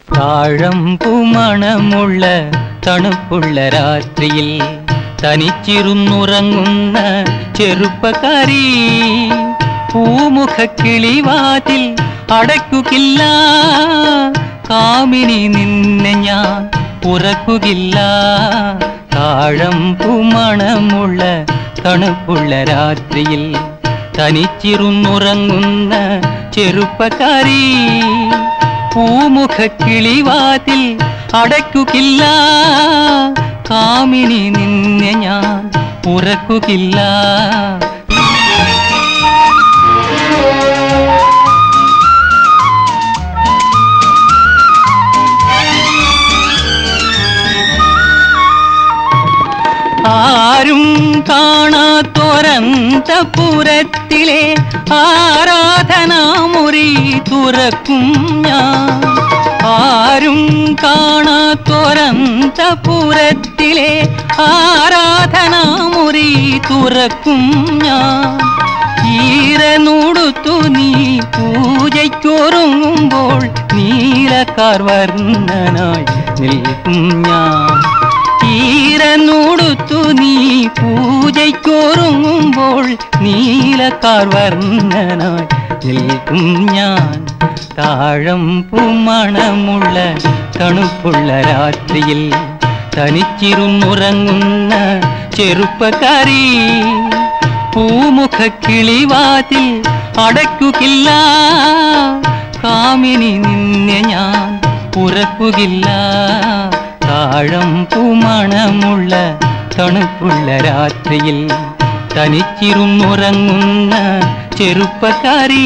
താഴമ്പുമണമുള്ള തണുപ്പുള്ള രാത്രിയിൽ തനിച്ചിരുന്നുറങ്ങുന്ന ചെറുപ്പക്കാരി പൂമുഖ കിളിവാതിൽ അടയ്ക്കുകില്ല കാമിനി നിന്നെ ഞാൻ ഉറക്കുകില്ല താഴമ്പുമണമുള്ള തണുപ്പുള്ള രാത്രിയിൽ തനിച്ചിരുന്നുറങ്ങുന്ന ചെറുപ്പക്കാരി പൂമുഖ കിളിവാതിൽ അടയ്ക്കുകില്ല കാമിനി നിന്നെ ഞാൻ ഉറക്കുകില്ല ആരും കാണാത്തൊരന്തപുരത്തിലെ ആരാധനാമുറി തുറക്കും ഞാൻ ആരും കാണാത്തൊരന്തപുരത്തിലെ ആരാധനാമുറി തുറക്കും ഞാൻ ഈരനുടുത്തു നീ പൂജയ്ക്കൊരുങ്ങുമ്പോൾ നീലക്കാർ വർണ്ണനായി നിൽക്കും ഞാൻ ഈരനുടുത്തു നീ പൂജയ്ക്കൊരുങ്ങുമ്പോൾ നീലക്കാർ വർണ്ണനായി നിൽക്കും ഞാൻ താഴം പൂമണമുള്ള തണുപ്പുള്ള രാത്രിയിൽ തനിച്ചിരുന്നുറങ്ങുന്ന ചെറുപ്പക്കാരി പൂമുഖ കിളിവാതിൽ അടയ്ക്കുകില്ല കാമിനി നിന്നെ ഞാൻ ഉറക്കുകില്ല താഴം പൂമണമുള്ള തണുപ്പുള്ള രാത്രിയിൽ തനിച്ചിരുന്നുറങ്ങുന്ന ചെറുപ്പക്കാരി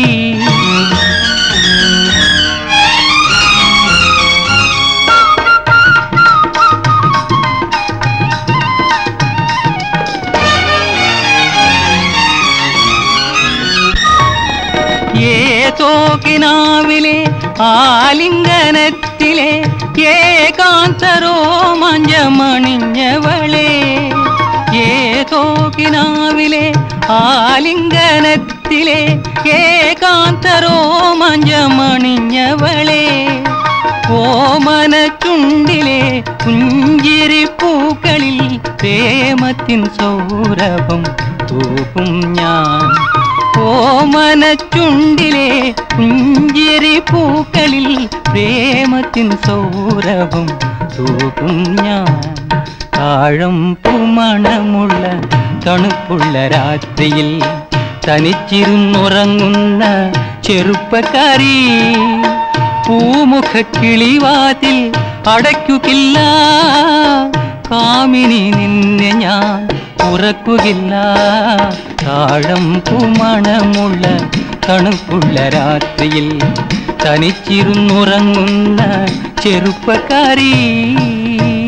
ഏതോ കിനാവിലെ ആലിംഗനത്തിലെ ഏകാന്തരോ മഞ്ഞമണിഞ്ഞവളെ ഏതോ കിനാവിലെ ആലിംഗനത്തിലെ ഏകാന്തരോ മഞ്ഞമണിഞ്ഞവളെ ഓമന ചുണ്ടിലെ പുഞ്ചിരി പൂക്കളിൽ പ്രേമത്തിൻ സൗരഭം തൂക്കും ഞാൻ ഓമന ചുണ്ടിലെ പുഞ്ചിരി പൂക്കളിൽ പ്രേമത്തിൻ സൗരഭം തൂക്കും ഞാൻ താഴം പൂമണമുള്ള തണുപ്പുള്ള രാത്രിയിൽ തനിച്ചിരുന്നുറങ്ങുന്ന ചെറുപ്പക്കാരി പൂമുഖ കിളിവാതിൽ അടയ്ക്കുകില്ല കാമിനി നിന്നെ ഞാൻ ഉറക്കുകില്ല താഴം പൂമണമുള്ള തണുപ്പുള്ള രാത്രിയിൽ തനിച്ചിരുന്നുറങ്ങുന്ന ചെറുപ്പക്കാരി